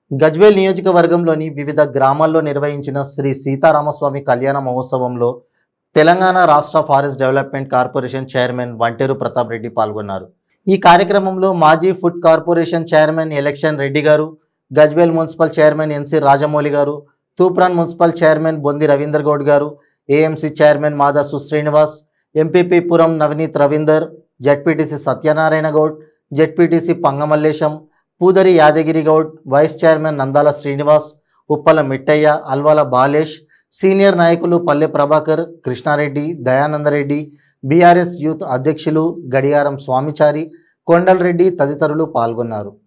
గజ్వేల్ నియోజకవర్గంలోని వివిధ గ్రామాల్లో నిర్వహించిన శ్రీ సీతారామస్వామి కళ్యాణ మహోత్సవంలో తెలంగాణ రాష్ట్ర forest development corporation chairman Vanteru Pratap Reddy పాల్గొన్నారు ఈ కార్యక్రమంలో మాజీ food corporation chairman election Reddy గారు Gajwel municipal chairman NC Rajamouli గారు తూప్రాన్ మున్సిపల్ చైర్మన్ బొంది రవీందర్ గౌడ్ గారు AMC chairman Madasu Srinivas MPP Puram Navaneeth Ravinder ZPTC Satyanarayana Goud ZPTC Pangamallesham Pudari Yadagiri Goud vice chairman Nandala Srinivas Uppala Mittaiah Alwala Balesh senior నాయకులు పల్లె ప్రభాకర్ కృష్ణారెడ్డి దయానందరెడ్డి బీఆర్ఎస్ యూత్ అధ్యక్షులు గడియారం స్వామిచారి కొండలరెడ్డి తదితరులు పాల్గొన్నారు